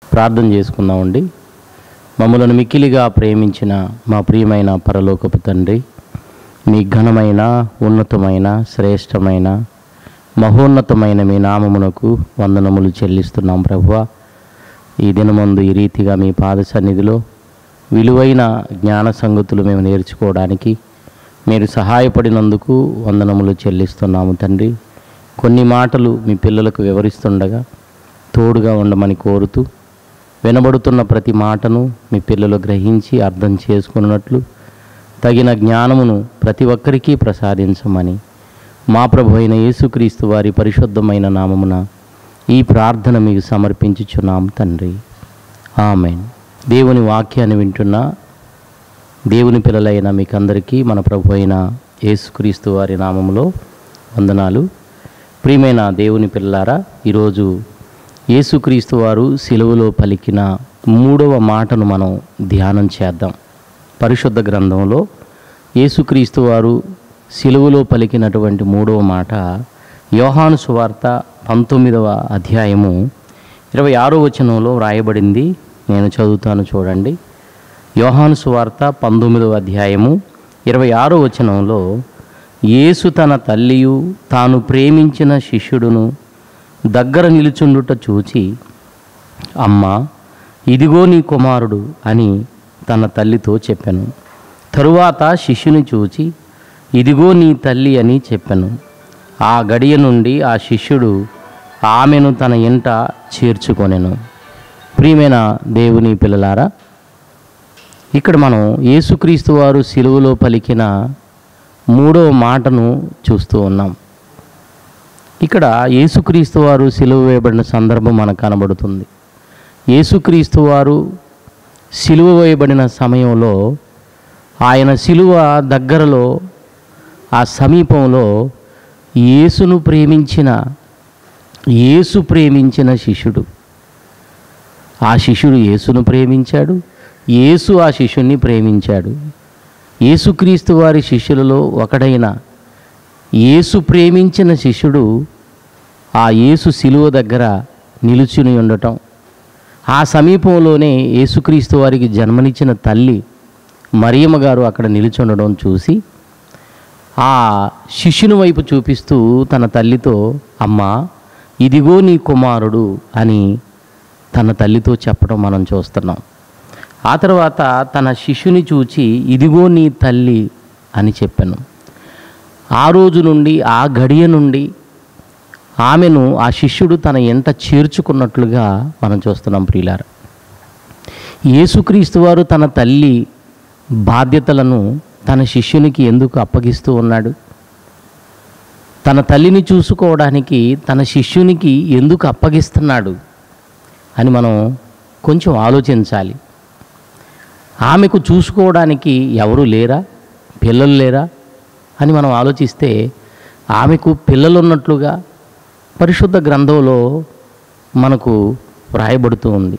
ప్రార్థన చేసుకుందామండి మమ్మలను మిక్కిలిగా ప్రేమించిన మా ప్రియమైన పరలోకపు తండ్రి మీ ఘనమైన ఉన్నతమైన శ్రేష్టమైన మహోన్నతమైన మీ నామమునకు వందనములు చెల్లిస్తున్నాం ప్రభువా ఈ దినమందు ఈ రీతిగా మీ పాద సన్నిధిలో విలువైన జ్ఞాన సంగతులు మేము నేర్చుకోవడానికి మీరు సహాయపడినందుకు వందనములు చెల్లిస్తున్నాము తండ్రి కొన్ని మాటలు మీ పిల్లలకు వివరిస్తుండగా తోడుగా ఉండమని కోరుతూ వినబడుతున్న ప్రతి మాటను మీ పిల్లలు గ్రహించి అర్థం చేసుకున్నట్లు తగిన జ్ఞానమును ప్రతి ఒక్కరికి ప్రసాదించమని మా ప్రభు అయిన యేసుక్రీస్తు వారి పరిశుద్ధమైన నామమున ఈ ప్రార్థన మీకు సమర్పించుచున్నాం తండ్రి ఆమెన్ దేవుని వాక్యాన్ని వింటున్న దేవుని పిల్లలైన మీకందరికీ మన ప్రభు అయిన యేసుక్రీస్తు వారి నామములో వందనాలు ప్రియమైన దేవుని పిల్లలారా ఈరోజు యేసుక్రీస్తు వారు సిలువలో పలికిన మూడవ మాటను మనం ధ్యానం చేద్దాం పరిశుద్ధ గ్రంథంలో యేసుక్రీస్తు వారు సిలువలో పలికినటువంటి మూడవ మాట యోహాను సువార్త పంతొమ్మిదవ అధ్యాయము ఇరవై ఆరో వచనంలో వ్రాయబడింది నేను చదువుతాను చూడండి యోహాను సువార్త పంతొమ్మిదవ అధ్యాయము ఇరవై ఆరో వచనంలో యేసు తన తల్లియు తాను ప్రేమించిన శిష్యుడును దగ్గర నిలుచుండుట చూచి అమ్మా ఇదిగో నీ కుమారుడు అని తన తల్లితో చెప్పాను తరువాత శిష్యుని చూచి ఇదిగో నీ తల్లి అని చెప్పాను ఆ గడియ నుండి ఆ శిష్యుడు ఆమెను తన ఇంట చేర్చుకొనెను ప్రియమైన దేవుని పిల్లలారా ఇక్కడ మనం యేసుక్రీస్తు వారు సిలువలో పలికిన మూడవ మాటను చూస్తూ ఉన్నాం ఇక్కడ యేసుక్రీస్తు వారు సిలువ వేయబడిన సందర్భం మనకు కనబడుతుంది యేసుక్రీస్తు వారు సిలువ వేయబడిన సమయంలో ఆయన సిలువ దగ్గరలో ఆ సమీపంలో యేసును ప్రేమించిన యేసు ప్రేమించిన శిష్యుడు ఆ శిష్యుడు యేసును ప్రేమించాడు యేసు ఆ శిష్యుణ్ణి ప్రేమించాడు యేసుక్రీస్తు వారి శిష్యులలో ఒకడైన యేసు ప్రేమించిన శిష్యుడు ఆ యేసు శిలువ దగ్గర నిలుచుని ఉండటం ఆ సమీపంలోనే యేసుక్రీస్తు వారికి జన్మనిచ్చిన తల్లి మరియమ్మ గారు అక్కడ నిలుచుండడం చూసి ఆ శిష్యుని వైపు చూపిస్తూ తన తల్లితో అమ్మా ఇదిగో నీ కుమారుడు అని తన తల్లితో చెప్పడం మనం చూస్తున్నాం ఆ తర్వాత తన శిష్యుని చూచి ఇదిగో నీ తల్లి అని చెప్పాను ఆ రోజు నుండి ఆ గడియ నుండి ఆమెను ఆ శిష్యుడు తన ఎంట చేర్చుకున్నట్లుగా మనం చూస్తున్నాం ప్రియులార యేసుక్రీస్తు వారు తన తల్లి బాధ్యతలను తన శిష్యునికి ఎందుకు అప్పగిస్తూ ఉన్నాడు తన తల్లిని చూసుకోవడానికి తన శిష్యునికి ఎందుకు అప్పగిస్తున్నాడు అని మనం కొంచెం ఆలోచించాలి ఆమెకు చూసుకోవడానికి ఎవరు లేరా పిల్లలు లేరా అని మనం ఆలోచిస్తే ఆమెకు పిల్లలు ఉన్నట్లుగా పరిశుద్ధ గ్రంథంలో మనకు వ్రాయబడుతూ ఉంది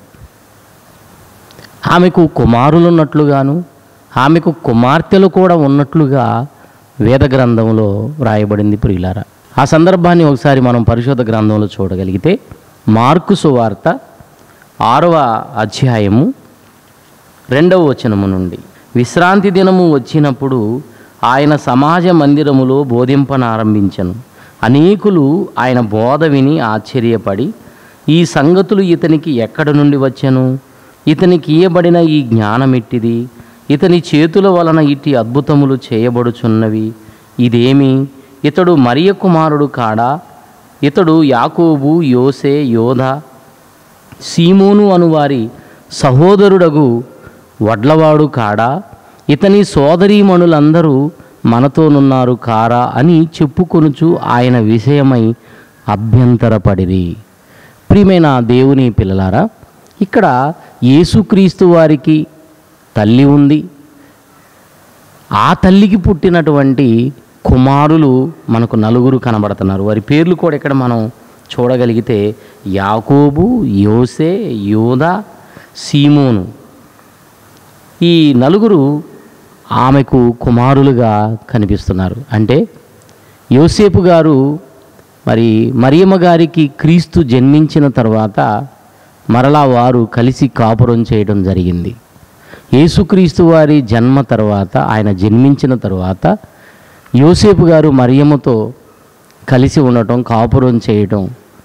ఆమెకు కుమారులు ఉన్నట్లుగాను ఆమెకు కుమార్తెలు కూడా ఉన్నట్లుగా వేద గ్రంథంలో వ్రాయబడింది ప్రియులారా ఆ సందర్భాన్ని ఒకసారి మనం పరిశుద్ధ గ్రంథంలో చూడగలిగితే మార్కు సువార్త ఆరవ అధ్యాయము రెండవ వచనము నుండి విశ్రాంతి దినము వచ్చినప్పుడు ఆయన సమాజ మందిరములో బోధింపనారంభించను అనేకులు ఆయన బోధ విని ఆశ్చర్యపడి ఈ సంగతులు ఇతనికి ఎక్కడ నుండి వచ్చెను ఇతనికి ఇయ్యబడిన ఈ జ్ఞానమిట్టిది ఇతని చేతుల వలన ఇట్టి అద్భుతములు చేయబడుచున్నవి ఇదేమి ఇతడు మరియ కుమారుడు కాడా ఇతడు యాకోబు యోసే యోధ సీమోను అనువారి సహోదరుడగు వడ్లవాడు కాడా ఇతని సోదరీమణులందరూ మనతోనున్నారు కారా అని చెప్పుకొనుచు ఆయన విషయమై అభ్యంతరపడిరి ప్రియమైన దేవుని పిల్లలారా ఇక్కడ యేసుక్రీస్తు వారికి తల్లి ఉంది ఆ తల్లికి పుట్టినటువంటి కుమారులు మనకు నలుగురు కనబడుతున్నారు వారి పేర్లు కూడా ఇక్కడ మనం చూడగలిగితే యాకోబు యోసే యోధ సీమోను ఈ నలుగురు ఆమెకు కుమారులుగా కనిపిస్తున్నారు అంటే యోసేపు గారు మరి మరియమ్మ గారికి క్రీస్తు జన్మించిన తర్వాత మరలా వారు కలిసి కాపురం చేయడం జరిగింది యేసుక్రీస్తు వారి జన్మ తర్వాత ఆయన జన్మించిన తర్వాత యోసేపు గారు మరియమ్మతో కలిసి ఉండటం కాపురం చేయటం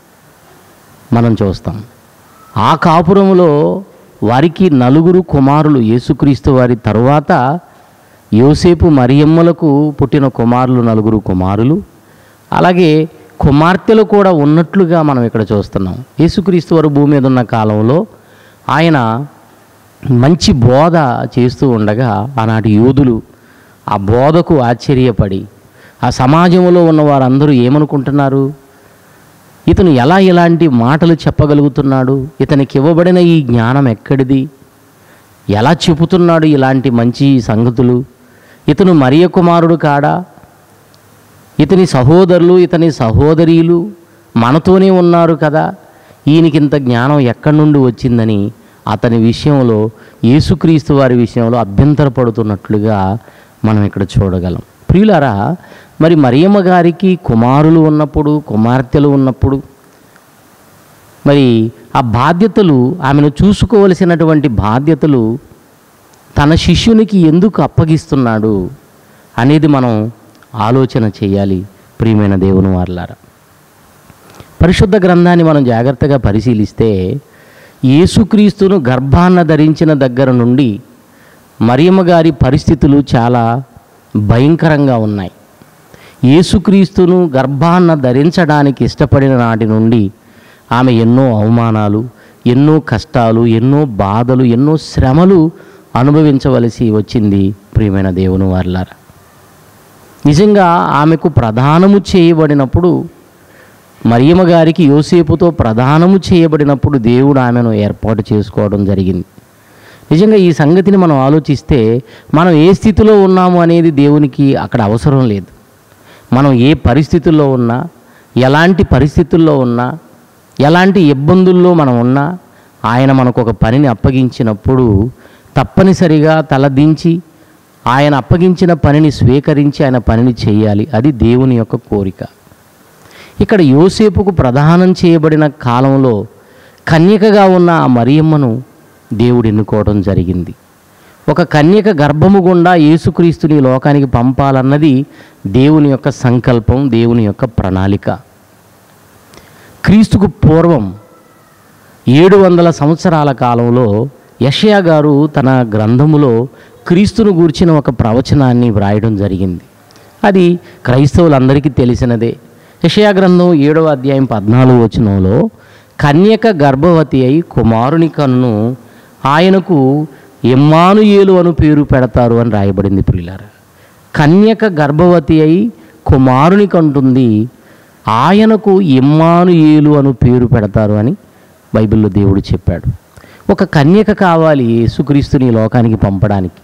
మనం చూస్తాం ఆ కాపురంలో వారికి నలుగురు కుమారులు యేసుక్రీస్తు వారి తరువాత యోసేపు మరియమ్మలకు పుట్టిన కుమారులు నలుగురు కుమారులు అలాగే కుమార్తెలు కూడా ఉన్నట్లుగా మనం ఇక్కడ చూస్తున్నాం యేసుక్రీస్తు వారు భూమి మీద ఉన్న కాలంలో ఆయన మంచి బోధ చేస్తూ ఉండగా ఆనాటి యూదులు ఆ బోధకు ఆశ్చర్యపడి ఆ సమాజంలో ఉన్న వారందరూ ఏమనుకుంటున్నారు ఇతను ఎలా ఇలాంటి మాటలు చెప్పగలుగుతున్నాడు ఇతనికి ఇవ్వబడిన ఈ జ్ఞానం ఎక్కడిది ఎలా చెబుతున్నాడు ఇలాంటి మంచి సంగతులు ఇతను మరియ కుమారుడు కాడా ఇతని సహోదరులు ఇతని సహోదరీలు మనతోనే ఉన్నారు కదా ఈయనకింత జ్ఞానం ఎక్కడి నుండి వచ్చిందని అతని విషయంలో యేసుక్రీస్తు వారి విషయంలో అభ్యంతరపడుతున్నట్లుగా మనం ఇక్కడ చూడగలం ప్రియులారా మరి మరియమ్మ గారికి కుమారులు ఉన్నప్పుడు కుమార్తెలు ఉన్నప్పుడు మరి ఆ బాధ్యతలు ఆమెను చూసుకోవలసినటువంటి బాధ్యతలు తన శిష్యునికి ఎందుకు అప్పగిస్తున్నాడు అనేది మనం ఆలోచన చేయాలి ప్రియమైన దేవుని వారలారా పరిశుద్ధ గ్రంథాన్ని మనం జాగ్రత్తగా పరిశీలిస్తే యేసుక్రీస్తును గర్భాన్న ధరించిన దగ్గర నుండి మరియమ్మ గారి పరిస్థితులు చాలా భయంకరంగా ఉన్నాయి యేసుక్రీస్తును గర్భాన్న ధరించడానికి ఇష్టపడిన నాటి నుండి ఆమె ఎన్నో అవమానాలు ఎన్నో కష్టాలు ఎన్నో బాధలు ఎన్నో శ్రమలు అనుభవించవలసి వచ్చింది ప్రియమైన దేవుని వార్లారా నిజంగా ఆమెకు ప్రధానము చేయబడినప్పుడు మరియమ్మ గారికి యోసేపుతో ప్రధానము చేయబడినప్పుడు దేవుడు ఆమెను ఏర్పాటు చేసుకోవడం జరిగింది నిజంగా ఈ సంగతిని మనం ఆలోచిస్తే మనం ఏ స్థితిలో ఉన్నాము అనేది దేవునికి అక్కడ అవసరం లేదు మనం ఏ పరిస్థితుల్లో ఉన్నా ఎలాంటి పరిస్థితుల్లో ఉన్నా ఎలాంటి ఇబ్బందుల్లో మనం ఉన్నా ఆయన మనకు ఒక పనిని అప్పగించినప్పుడు తప్పనిసరిగా తలదించి ఆయన అప్పగించిన పనిని స్వీకరించి ఆయన పనిని చేయాలి అది దేవుని యొక్క కోరిక ఇక్కడ యోసేపుకు ప్రదానం చేయబడిన కాలంలో కన్యకగా ఉన్న ఆ మరియమ్మను దేవుడు ఎన్నుకోవడం జరిగింది ఒక కన్యక గర్భము గుండా యేసుక్రీస్తుని ఈ లోకానికి పంపాలన్నది దేవుని యొక్క సంకల్పం దేవుని యొక్క ప్రణాళిక క్రీస్తుకు పూర్వం ఏడు వందల సంవత్సరాల కాలంలో యషయా గారు తన గ్రంథములో క్రీస్తును గూర్చిన ఒక ప్రవచనాన్ని వ్రాయడం జరిగింది అది క్రైస్తవులందరికీ తెలిసినదే యషయా గ్రంథం ఏడవ అధ్యాయం పద్నాలుగు వచనంలో కన్యక గర్భవతి అయి కుమారుని కన్ను ఆయనకు ఎమ్మానుయేలు అను పేరు పెడతారు అని రాయబడింది ప్రియులారా కన్యక గర్భవతి అయి కుమారుని కంటుంది ఆయనకు ఇమ్మానుయేలు అను పేరు పెడతారు అని బైబిల్లో దేవుడు చెప్పాడు ఒక కన్యక కావాలి యేసుక్రీస్తుని ఈ లోకానికి పంపడానికి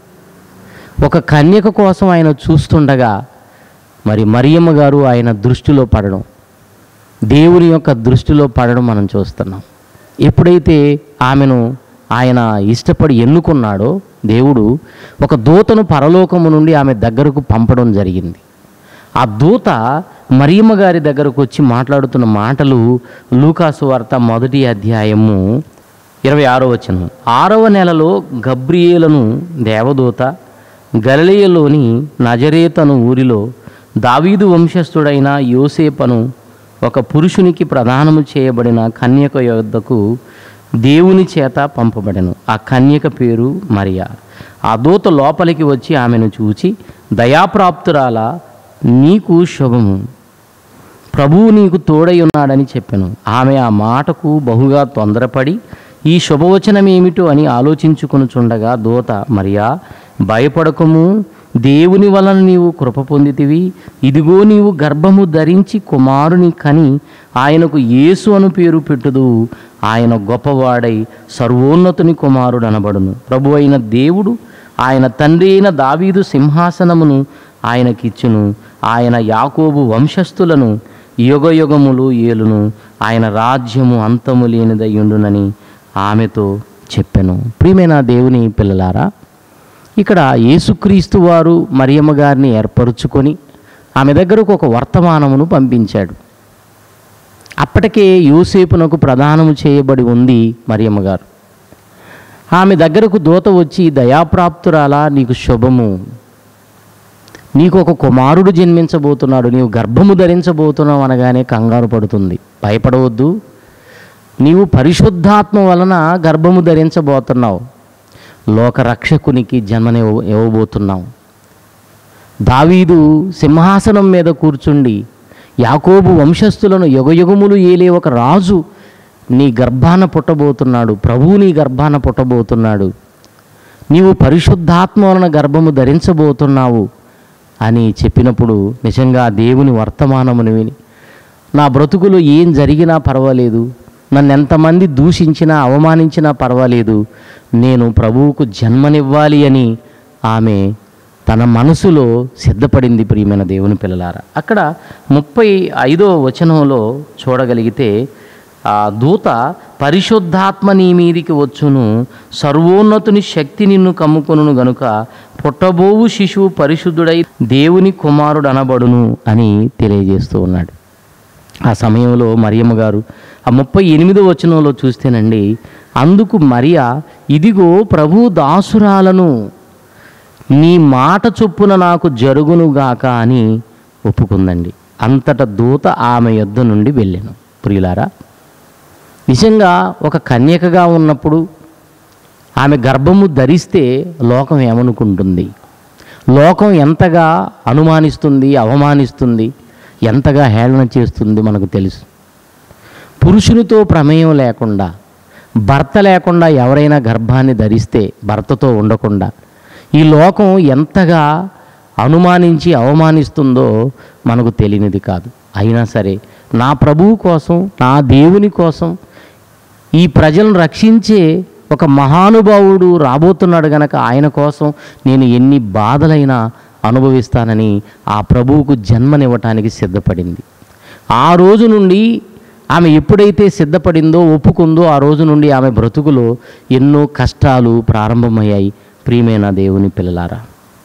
ఒక కన్యక కోసం ఆయన చూస్తుండగా మరి మరియమ్మ గారు ఆయన దృష్టిలో పడడం దేవుని యొక్క దృష్టిలో పడడం మనం చూస్తున్నాం ఎప్పుడైతే ఆమెను ఆయన ఇష్టపడి ఎన్నుకున్నాడో దేవుడు ఒక దూతను పరలోకము నుండి ఆమె దగ్గరకు పంపడం జరిగింది ఆ దూత మరియమ్మ గారి దగ్గరకు వచ్చి మాట్లాడుతున్న మాటలు లూకాసు వార్త మొదటి అధ్యాయము ఇరవై ఆరో వచనం ఆరవ నెలలో గబ్రియేలను దేవదూత గలిలయలోని నజరేతను ఊరిలో దావీదు వంశస్థుడైన యోసేపను ఒక పురుషునికి ప్రదానము చేయబడిన కన్యక యొద్దకు దేవుని చేత పంపబడెను ఆ కన్యక పేరు మరియా ఆ దూత లోపలికి వచ్చి ఆమెను చూచి దయాప్రాప్తురాల నీకు శుభము ప్రభువు నీకు తోడై ఉన్నాడని చెప్పాను ఆమె ఆ మాటకు బహుగా తొందరపడి ఈ శుభవచనం ఏమిటో అని ఆలోచించుకొనుచుండగా దూత మరియా భయపడకము దేవుని వలన నీవు కృప పొందితివి ఇదిగో నీవు గర్భము ధరించి కుమారుని కని ఆయనకు యేసు అను పేరు పెట్టుదు ఆయన గొప్పవాడై సర్వోన్నతుని కుమారుడు అనబడును ప్రభు అయిన దేవుడు ఆయన తండ్రి అయిన దావీదు సింహాసనమును ఆయనకిచ్చును ఆయన యాకోబు వంశస్థులను యుగయుగములు ఏలును ఆయన రాజ్యము అంతము లేనిదయ్యుండునని ఆమెతో చెప్పెను ప్రియమైన దేవుని పిల్లలారా ఇక్కడ యేసుక్రీస్తు వారు మరియమ్మ గారిని ఏర్పరుచుకొని ఆమె దగ్గరకు ఒక వర్తమానమును పంపించాడు అప్పటికే యోసేపునకు ప్రదానము చేయబడి ఉంది మరియమ్మ గారు ఆమె దగ్గరకు దూత వచ్చి దయాప్రాప్తురాలా నీకు శుభము నీకు ఒక కుమారుడు జన్మించబోతున్నాడు నీవు గర్భము ధరించబోతున్నావు అనగానే కంగారు పడుతుంది భయపడవద్దు నీవు పరిశుద్ధాత్మ వలన గర్భము ధరించబోతున్నావు లోకరక్షకునికి జన్మని ఇవ్వబోతున్నావు దావీదు సింహాసనం మీద కూర్చుండి యాకోబు వంశస్థులను యుగయుగములు ఏలే ఒక రాజు నీ గర్భాన పుట్టబోతున్నాడు ప్రభువు నీ గర్భాన పుట్టబోతున్నాడు నీవు పరిశుద్ధాత్మ వలన గర్భము ధరించబోతున్నావు అని చెప్పినప్పుడు నిజంగా దేవుని వర్తమానమును విని నా బ్రతుకులో ఏం జరిగినా పర్వాలేదు నన్ను ఎంతమంది దూషించినా అవమానించినా పర్వాలేదు నేను ప్రభువుకు జన్మనివ్వాలి అని ఆమె తన మనసులో సిద్ధపడింది ప్రియమైన దేవుని పిల్లలారా అక్కడ ముప్పై ఐదో వచనంలో చూడగలిగితే ఆ దూత పరిశుద్ధాత్మ నీ మీదికి వచ్చును సర్వోన్నతుని శక్తి నిన్ను కమ్ముకొనును గనుక పుట్టబోవు శిశువు పరిశుద్ధుడై దేవుని కుమారుడు అనబడును అని తెలియజేస్తూ ఉన్నాడు ఆ సమయంలో మరియమ్మ గారు ఆ ముప్పై ఎనిమిదో వచనంలో చూస్తేనండి అందుకు మరియా ఇదిగో ప్రభు దాసురాలను నీ మాట చొప్పున నాకు జరుగునుగాక అని ఒప్పుకుందండి అంతట దూత ఆమె యొద్ద నుండి వెళ్ళాను ప్రియులారా నిజంగా ఒక కన్యకగా ఉన్నప్పుడు ఆమె గర్భము ధరిస్తే లోకం ఏమనుకుంటుంది లోకం ఎంతగా అనుమానిస్తుంది అవమానిస్తుంది ఎంతగా హేళన చేస్తుంది మనకు తెలుసు పురుషునితో ప్రమేయం లేకుండా భర్త లేకుండా ఎవరైనా గర్భాన్ని ధరిస్తే భర్తతో ఉండకుండా ఈ లోకం ఎంతగా అనుమానించి అవమానిస్తుందో మనకు తెలియనిది కాదు అయినా సరే నా ప్రభువు కోసం నా దేవుని కోసం ఈ ప్రజలను రక్షించే ఒక మహానుభావుడు రాబోతున్నాడు గనక ఆయన కోసం నేను ఎన్ని బాధలైనా అనుభవిస్తానని ఆ ప్రభువుకు జన్మనివ్వటానికి సిద్ధపడింది ఆ రోజు నుండి ఆమె ఎప్పుడైతే సిద్ధపడిందో ఒప్పుకుందో ఆ రోజు నుండి ఆమె బ్రతుకులో ఎన్నో కష్టాలు ప్రారంభమయ్యాయి ప్రియమైన దేవుని పిల్లలారా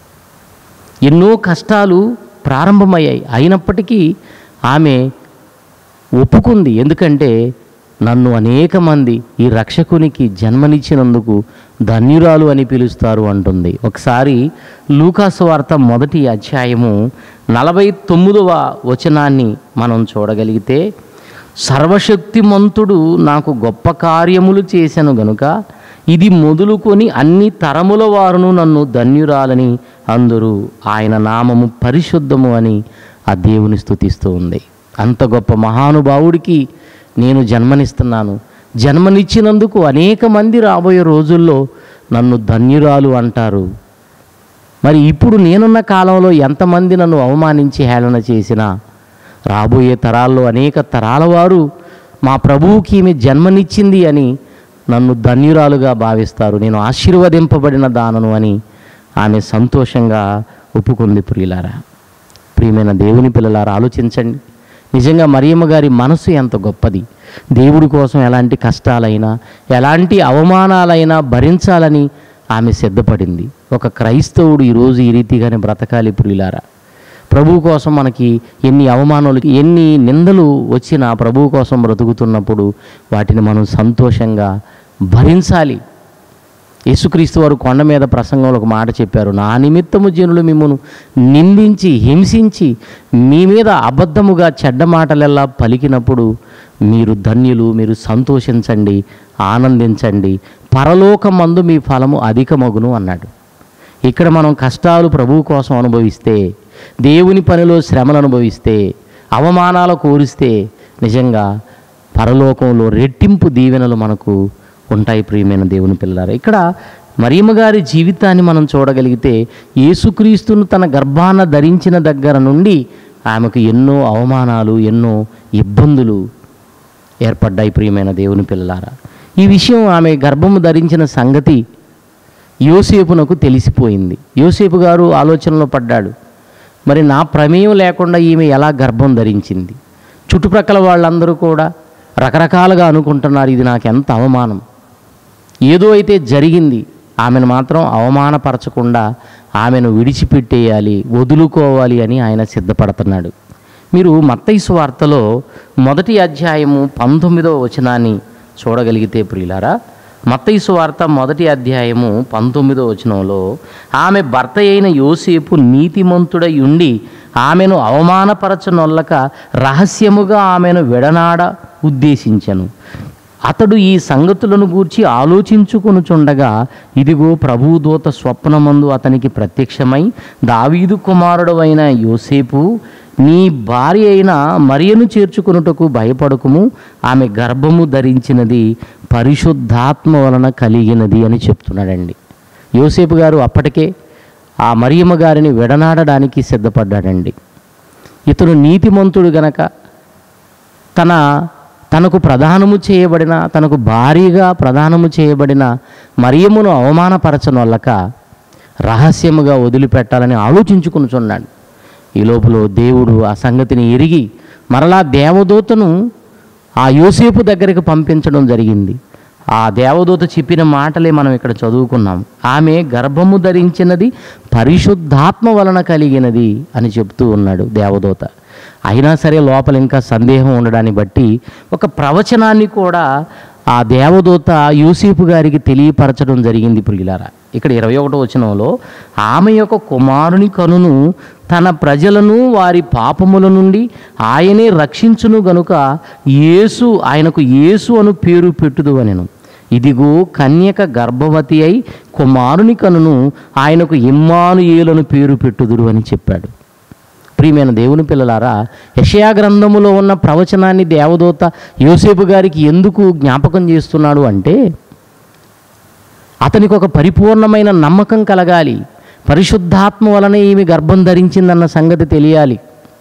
ఎన్నో కష్టాలు ప్రారంభమయ్యాయి అయినప్పటికీ ఆమె ఒప్పుకుంది ఎందుకంటే నన్ను అనేక మంది ఈ రక్షకునికి జన్మనిచ్చినందుకు ధన్యురాలు అని పిలుస్తారు అంటుంది ఒకసారి లూకాసు వార్త మొదటి అధ్యాయము నలభై తొమ్మిదవ వచనాన్ని మనం చూడగలిగితే సర్వశక్తిమంతుడు నాకు గొప్ప కార్యములు చేశాను గనుక ఇది మొదలుకొని అన్ని తరముల వారును నన్ను ధన్యురాలని అందరూ ఆయన నామము పరిశుద్ధము అని ఆ దేవుని స్తుతిస్తూ ఉంది అంత గొప్ప మహానుభావుడికి నేను జన్మనిస్తున్నాను జన్మనిచ్చినందుకు అనేక మంది రాబోయే రోజుల్లో నన్ను ధన్యురాలు అంటారు మరి ఇప్పుడు నేనున్న కాలంలో ఎంతమంది నన్ను అవమానించి హేళన చేసినా రాబోయే తరాల్లో అనేక తరాల వారు మా ప్రభువుకి ఈమె జన్మనిచ్చింది అని నన్ను ధన్యురాలుగా భావిస్తారు నేను ఆశీర్వదింపబడిన దానను అని ఆమె సంతోషంగా ఒప్పుకుంది ప్రియులారా ప్రియమైన దేవుని పిల్లలారా ఆలోచించండి నిజంగా మరియమ్మ గారి మనసు ఎంత గొప్పది దేవుడి కోసం ఎలాంటి కష్టాలైనా ఎలాంటి అవమానాలైనా భరించాలని ఆమె సిద్ధపడింది ఒక క్రైస్తవుడు ఈరోజు ఈ రీతిగానే బ్రతకాలి ప్రియులారా ప్రభు కోసం మనకి ఎన్ని అవమానాలు ఎన్ని నిందలు వచ్చినా ప్రభు కోసం బ్రతుకుతున్నప్పుడు వాటిని మనం సంతోషంగా భరించాలి యేసుక్రీస్తు వారు కొండ మీద ప్రసంగంలో ఒక మాట చెప్పారు నా నిమిత్తము జనులు మిమ్మను నిందించి హింసించి మీ మీద అబద్ధముగా చెడ్డ మాటలెల్లా పలికినప్పుడు మీరు ధన్యులు మీరు సంతోషించండి ఆనందించండి పరలోకమందు మీ ఫలము అధికమగును అన్నాడు ఇక్కడ మనం కష్టాలు ప్రభువు కోసం అనుభవిస్తే దేవుని పనిలో శ్రమలు అనుభవిస్తే అవమానాలు కోరిస్తే నిజంగా పరలోకంలో రెట్టింపు దీవెనలు మనకు ఉంటాయి ప్రియమైన దేవుని పిల్లలారా ఇక్కడ మరియమ్మ గారి జీవితాన్ని మనం చూడగలిగితే యేసుక్రీస్తును తన గర్భాన ధరించిన దగ్గర నుండి ఆమెకు ఎన్నో అవమానాలు ఎన్నో ఇబ్బందులు ఏర్పడ్డాయి ప్రియమైన దేవుని పిల్లలారా ఈ విషయం ఆమె గర్భము ధరించిన సంగతి యోసేపునకు తెలిసిపోయింది యోసేపు గారు ఆలోచనలో పడ్డాడు మరి నా ప్రమేయం లేకుండా ఈమె ఎలా గర్భం ధరించింది చుట్టుప్రక్కల వాళ్ళందరూ కూడా రకరకాలుగా అనుకుంటున్నారు ఇది నాకు ఎంత అవమానం ఏదో అయితే జరిగింది ఆమెను మాత్రం అవమానపరచకుండా ఆమెను విడిచిపెట్టేయాలి వదులుకోవాలి అని ఆయన సిద్ధపడుతున్నాడు మీరు మత్తైసు వార్తలో మొదటి అధ్యాయము పంతొమ్మిదవ వచనాన్ని చూడగలిగితే ప్రియులారా మత్తైసు వార్త మొదటి అధ్యాయము పంతొమ్మిదవ వచనంలో ఆమె భర్త అయిన యోసేపు నీతిమంతుడై ఉండి ఆమెను అవమానపరచనొల్లక రహస్యముగా ఆమెను విడనాడ ఉద్దేశించను అతడు ఈ సంగతులను గూర్చి ఆలోచించుకొనుచుండగా ఇదిగో ప్రభుదూత స్వప్నమందు అతనికి ప్రత్యక్షమై దావీదు కుమారుడు అయిన యోసేపు నీ భార్య అయిన మరియను చేర్చుకొనుటకు భయపడకుము ఆమె గర్భము ధరించినది పరిశుద్ధాత్మ వలన కలిగినది అని చెప్తున్నాడండి యోసేపు గారు అప్పటికే ఆ మరియమ్మ గారిని విడనాడడానికి సిద్ధపడ్డాడండి ఇతను నీతిమంతుడు గనక తన తనకు ప్రదానము చేయబడిన తనకు భారీగా ప్రదానము చేయబడిన మరియమును అవమానపరచనొల్లక రహస్యముగా వదిలిపెట్టాలని ఆలోచించుకునిచున్నాడు ఈ లోపల దేవుడు ఆ సంగతిని ఎరిగి మరలా దేవదూతను ఆ యోసేపు దగ్గరికి పంపించడం జరిగింది ఆ దేవదూత చెప్పిన మాటలే మనం ఇక్కడ చదువుకున్నాం ఆమె గర్భము ధరించినది పరిశుద్ధాత్మ వలన కలిగినది అని చెప్తూ ఉన్నాడు దేవదూత అయినా సరే లోపల ఇంకా సందేహం ఉండడాన్ని బట్టి ఒక ప్రవచనాన్ని కూడా ఆ దేవదూత యూసేపు గారికి తెలియపరచడం జరిగింది ప్రియులారా ఇక్కడ ఇరవై ఒకటో వచనంలో ఆమె యొక్క కుమారుని కనును తన ప్రజలను వారి పాపముల నుండి ఆయనే రక్షించును గనుక యేసు ఆయనకు యేసు అను పేరు పెట్టుదు అనెను ఇదిగో కన్యక గర్భవతి అయి కుమారుని కనును ఆయనకు ఇమ్మానుయేలను పేరు పెట్టుదురు అని చెప్పాడు ప్రియమైన దేవుని పిల్లలారా యషయా గ్రంథములో ఉన్న ప్రవచనాన్ని దేవదూత యోసేపు గారికి ఎందుకు జ్ఞాపకం చేస్తున్నాడు అంటే అతనికి ఒక పరిపూర్ణమైన నమ్మకం కలగాలి పరిశుద్ధాత్మ వలన ఈమె గర్భం ధరించిందన్న సంగతి తెలియాలి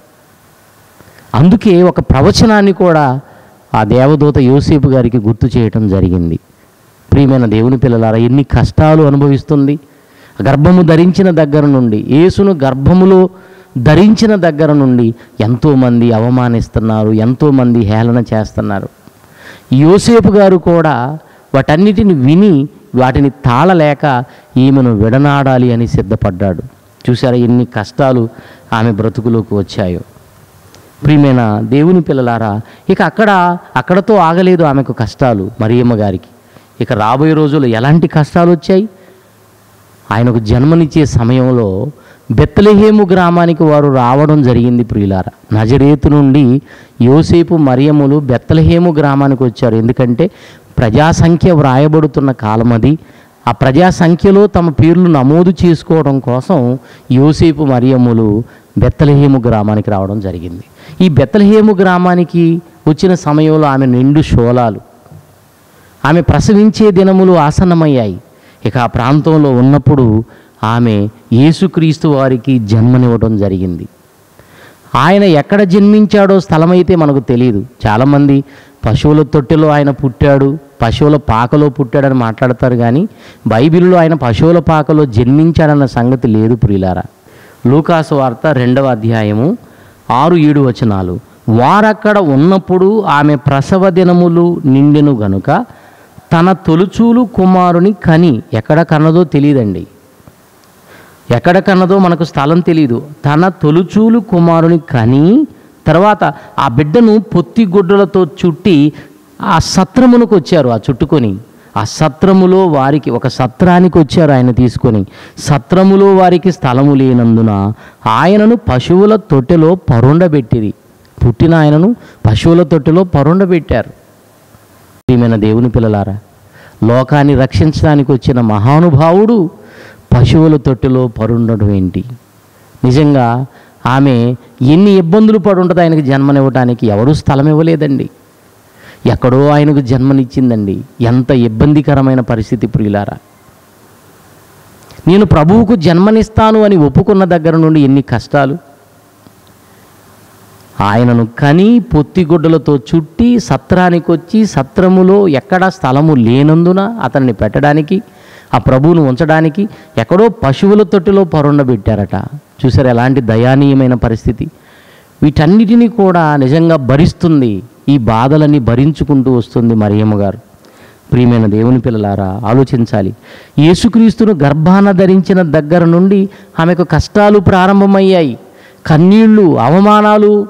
అందుకే ఒక ప్రవచనాన్ని కూడా ఆ దేవదూత యోసేపు గారికి గుర్తు చేయటం జరిగింది ప్రియమైన దేవుని పిల్లలారా ఎన్ని కష్టాలు అనుభవిస్తుంది గర్భము ధరించిన దగ్గర నుండి యేసును గర్భములో ధరించిన దగ్గర నుండి ఎంతోమంది అవమానిస్తున్నారు ఎంతోమంది హేళన చేస్తున్నారు యోసేపు గారు కూడా వాటన్నిటిని విని వాటిని తాళలేక ఈమెను విడనాడాలి అని సిద్ధపడ్డాడు చూసారా ఎన్ని కష్టాలు ఆమె బ్రతుకులోకి వచ్చాయో ప్రియమైన దేవుని పిల్లలారా ఇక అక్కడ అక్కడతో ఆగలేదు ఆమెకు కష్టాలు మరియమ్మ గారికి ఇక రాబోయే రోజుల్లో ఎలాంటి కష్టాలు వచ్చాయి ఆయనకు జన్మనిచ్చే సమయంలో బెత్తలహేము గ్రామానికి వారు రావడం జరిగింది ప్రియులార నజరేతు నుండి యోసేపు మరియములు బెత్తలహేము గ్రామానికి వచ్చారు ఎందుకంటే ప్రజాసంఖ్య వ్రాయబడుతున్న కాలం అది ఆ ప్రజాసంఖ్యలో తమ పేర్లు నమోదు చేసుకోవడం కోసం యోసేపు మరియములు బెత్తలహేము గ్రామానికి రావడం జరిగింది ఈ బెత్తలహేము గ్రామానికి వచ్చిన సమయంలో ఆమె నిండు శోలాలు ఆమె ప్రసవించే దినములు ఆసన్నమయ్యాయి ఇక ఆ ప్రాంతంలో ఉన్నప్పుడు ఆమె యేసుక్రీస్తు వారికి జన్మనివ్వడం జరిగింది ఆయన ఎక్కడ జన్మించాడో స్థలమైతే మనకు తెలియదు చాలామంది పశువుల తొట్టెలో ఆయన పుట్టాడు పశువుల పాకలో పుట్టాడని మాట్లాడతారు కానీ బైబిల్లో ఆయన పశువుల పాకలో జన్మించాడన్న సంగతి లేదు ప్రియులారా లూకాసు వార్త రెండవ అధ్యాయము ఆరు ఏడు వచనాలు వారక్కడ ఉన్నప్పుడు ఆమె ప్రసవ దినములు నిండెను గనుక తన తొలుచూలు కుమారుని కని ఎక్కడ కన్నదో తెలియదండి ఎక్కడ కన్నదో మనకు స్థలం తెలియదు తన తొలుచూలు కుమారుని కని తర్వాత ఆ బిడ్డను పొత్తి గుడ్డలతో చుట్టి ఆ సత్రమునకు వచ్చారు ఆ చుట్టుకొని ఆ సత్రములో వారికి ఒక సత్రానికి వచ్చారు ఆయన తీసుకొని సత్రములో వారికి స్థలము లేనందున ఆయనను పశువుల తొట్టెలో పరుండబెట్టిరి పుట్టిన ఆయనను పశువుల తొట్టెలో పరుండబెట్టారు ప్రియమైన దేవుని పిల్లలారా లోకాన్ని రక్షించడానికి వచ్చిన మహానుభావుడు పశువుల తొట్టిలో పరుండడం ఏంటి నిజంగా ఆమె ఎన్ని ఇబ్బందులు పడుంటుంది ఆయనకు జన్మనివ్వడానికి ఎవరూ స్థలం ఇవ్వలేదండి ఎక్కడో ఆయనకు జన్మనిచ్చిందండి ఎంత ఇబ్బందికరమైన పరిస్థితి ప్రియులారా నేను ప్రభువుకు జన్మనిస్తాను అని ఒప్పుకున్న దగ్గర నుండి ఎన్ని కష్టాలు ఆయనను కని పొత్తిగుడ్డలతో చుట్టి సత్రానికి వచ్చి సత్రములో ఎక్కడా స్థలము లేనందున అతన్ని పెట్టడానికి ఆ ప్రభువును ఉంచడానికి ఎక్కడో పశువుల తొట్టిలో పరుండబెట్టారట చూసారు ఎలాంటి దయానీయమైన పరిస్థితి వీటన్నిటినీ కూడా నిజంగా భరిస్తుంది ఈ బాధలన్నీ భరించుకుంటూ వస్తుంది మరియమ్మ గారు ప్రియమైన దేవుని పిల్లలారా ఆలోచించాలి యేసుక్రీస్తును గర్భాన ధరించిన దగ్గర నుండి ఆమెకు కష్టాలు ప్రారంభమయ్యాయి కన్నీళ్లు అవమానాలు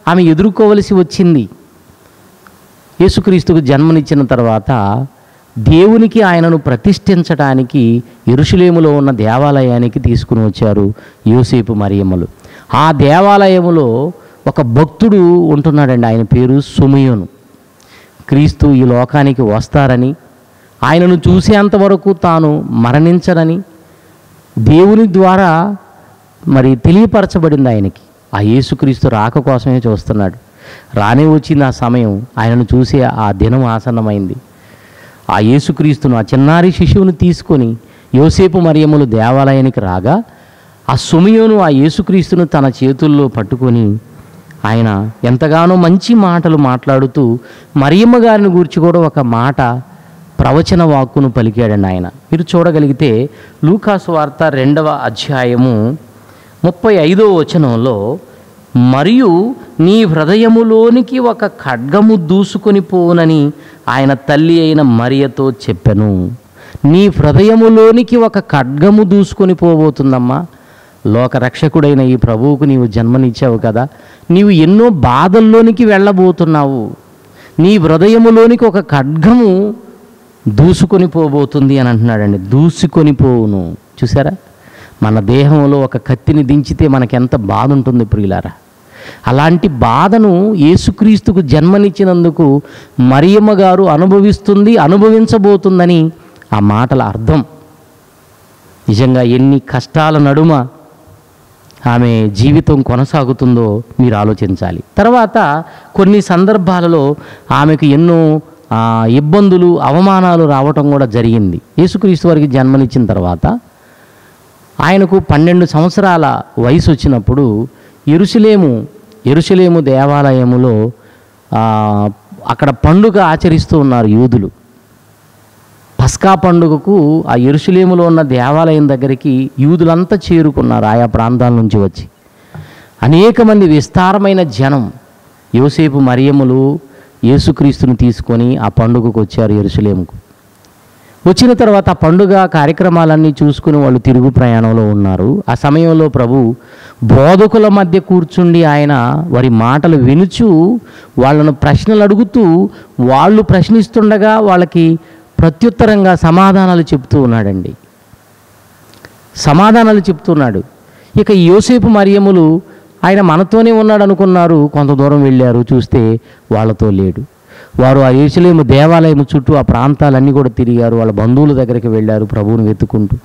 ఆమె ఎదుర్కోవలసి వచ్చింది యేసుక్రీస్తుకు జన్మనిచ్చిన తర్వాత దేవునికి ఆయనను ప్రతిష్ఠించడానికి ఎరుషులేములో ఉన్న దేవాలయానికి తీసుకుని వచ్చారు యోసేపు మరియమ్మలు ఆ దేవాలయములో ఒక భక్తుడు ఉంటున్నాడండి ఆయన పేరు సుమయోను క్రీస్తు ఈ లోకానికి వస్తారని ఆయనను చూసేంత వరకు తాను మరణించరని దేవుని ద్వారా మరి తెలియపరచబడింది ఆయనకి ఆ యేసుక్రీస్తు రాక కోసమే చూస్తున్నాడు రానే వచ్చింది ఆ సమయం ఆయనను చూసే ఆ దినం ఆసన్నమైంది ఆ యేసుక్రీస్తును ఆ చిన్నారి శిశువును తీసుకొని యోసేపు మరియములు దేవాలయానికి రాగా ఆ సుమయోను ఆ యేసుక్రీస్తును తన చేతుల్లో పట్టుకొని ఆయన ఎంతగానో మంచి మాటలు మాట్లాడుతూ మరియమ్మ గారిని గురించి కూడా ఒక మాట ప్రవచన వాక్కును పలికాడండి ఆయన మీరు చూడగలిగితే లూకాసు వార్త రెండవ అధ్యాయము ముప్పై ఐదో వచనంలో మరియు నీ హృదయములోనికి ఒక ఖడ్గము దూసుకొని పోనని ఆయన తల్లి అయిన మరియతో చెప్పెను నీ హృదయములోనికి ఒక ఖడ్గము దూసుకొని పోబోతుందమ్మా లోక రక్షకుడైన ఈ ప్రభువుకు నీవు జన్మనిచ్చావు కదా నీవు ఎన్నో బాధల్లోనికి వెళ్ళబోతున్నావు నీ హృదయములోనికి ఒక ఖడ్గము దూసుకొని పోబోతుంది అని అంటున్నాడండి దూసుకొని పోవును చూసారా మన దేహంలో ఒక కత్తిని దించితే మనకెంత బాధ ఉంటుంది ప్రియులారా అలాంటి బాధను యేసుక్రీస్తుకు జన్మనిచ్చినందుకు మరియమ్మ గారు అనుభవిస్తుంది అనుభవించబోతుందని ఆ మాటల అర్థం నిజంగా ఎన్ని కష్టాల నడుమ ఆమె జీవితం కొనసాగుతుందో మీరు ఆలోచించాలి తర్వాత కొన్ని సందర్భాలలో ఆమెకు ఎన్నో ఆ, ఇబ్బందులు అవమానాలు రావటం కూడా జరిగింది యేసుక్రీస్తు వారికి జన్మనిచ్చిన తర్వాత ఆయనకు పన్నెండు సంవత్సరాల వయసు వచ్చినప్పుడు ఎరుసలేము ఎరుసలేము దేవాలయములో ఆ, అక్కడ పండుగ ఆచరిస్తూ ఉన్నారు యూదులు పస్కా పండుగకు ఆ ఎరుసలేములో ఉన్న దేవాలయం దగ్గరికి యూదులంతా చేరుకున్నారు ఆయా ప్రాంతాల నుంచి వచ్చి అనేక మంది విస్తారమైన జనం యోసేపు మరియములు యేసుక్రీస్తుని తీసుకొని ఆ పండుగకు వచ్చారు ఎరుసలేముకు వచ్చిన తర్వాత ఆ పండుగ కార్యక్రమాలన్నీ చూసుకుని వాళ్ళు తిరుగు ప్రయాణంలో ఉన్నారు ఆ సమయంలో ప్రభు బోధకుల మధ్య కూర్చుండి ఆయన వారి మాటలు వినుచు వాళ్ళను ప్రశ్నలు అడుగుతూ వాళ్ళు ప్రశ్నిస్తుండగా వాళ్ళకి ప్రత్యుత్తరంగా సమాధానాలు చెప్తూ ఉన్నాడండి సమాధానాలు చెప్తున్నాడు ఇక ఈ యోసేపు మరియములు ఆయన మనతోనే ఉన్నాడు అనుకున్నారు కొంత దూరం వెళ్ళారు చూస్తే వాళ్ళతో లేడు వారు ఆ యేసులేము దేవాలయం చుట్టూ ఆ ప్రాంతాలన్నీ కూడా తిరిగారు వాళ్ళ బంధువుల దగ్గరికి వెళ్ళారు ప్రభువుని వెతుకుంటూ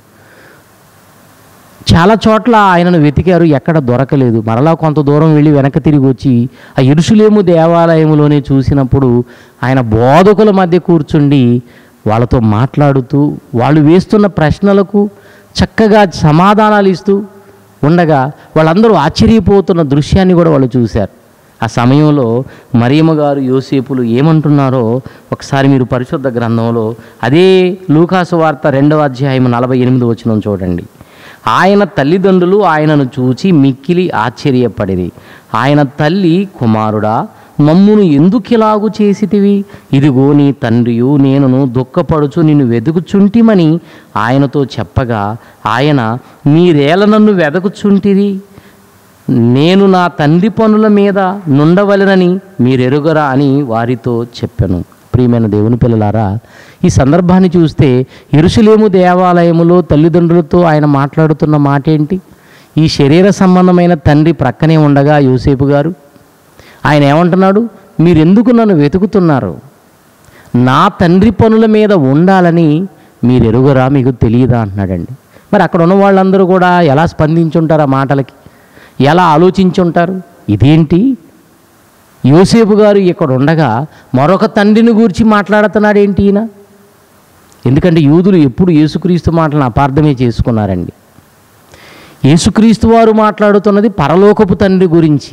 చాలా చోట్ల ఆయనను వెతికారు ఎక్కడ దొరకలేదు మరలా కొంత దూరం వెళ్ళి వెనక తిరిగి వచ్చి ఆ ఇరుసులేము దేవాలయంలోనే చూసినప్పుడు ఆయన బోధకుల మధ్య కూర్చుండి వాళ్ళతో మాట్లాడుతూ వాళ్ళు వేస్తున్న ప్రశ్నలకు చక్కగా సమాధానాలు ఇస్తూ ఉండగా వాళ్ళందరూ ఆశ్చర్యపోతున్న దృశ్యాన్ని కూడా వాళ్ళు చూశారు ఆ సమయంలో మరియమ్మ గారు యోసేపులు ఏమంటున్నారో ఒకసారి మీరు పరిశుద్ధ గ్రంథంలో అదే లూకాసు వార్త రెండవ అధ్యాయం నలభై ఎనిమిది వచనం చూడండి ఆయన తల్లిదండ్రులు ఆయనను చూచి మిక్కిలి ఆశ్చర్యపడిరి ఆయన తల్లి కుమారుడా మమ్మును ఎందుకిలాగు చేసితివి ఇదిగో నీ తండ్రియు నేనును దుఃఖపడుచు నిన్ను వెతుకుచుంటిమని ఆయనతో చెప్పగా ఆయన మీరేల నన్ను వెదకుచుంటిరి నేను నా తండ్రి పనుల మీద నుండవలెనని మీరెరుగరా అని వారితో చెప్పాను ప్రియమైన దేవుని పిల్లలారా ఈ సందర్భాన్ని చూస్తే ఎరుసలేము దేవాలయములో తల్లిదండ్రులతో ఆయన మాట్లాడుతున్న మాట ఏంటి ఈ శరీర సంబంధమైన తండ్రి ప్రక్కనే ఉండగా యోసేపు గారు ఆయన ఏమంటున్నాడు మీరెందుకు నన్ను వెతుకుతున్నారు నా తండ్రి పనుల మీద ఉండాలని మీరు ఎరుగరా మీకు తెలియదా అంటున్నాడండి మరి అక్కడ ఉన్న వాళ్ళందరూ కూడా ఎలా స్పందించుంటారు ఆ మాటలకి ఎలా ఆలోచించుంటారు ఇదేంటి యోసేపు గారు ఇక్కడ ఉండగా మరొక తండ్రిని గురించి మాట్లాడుతున్నాడు ఏంటి ఈయన ఎందుకంటే యూదులు ఎప్పుడు యేసుక్రీస్తు మాటలను అపార్థమే చేసుకున్నారండి యేసుక్రీస్తు వారు మాట్లాడుతున్నది పరలోకపు తండ్రి గురించి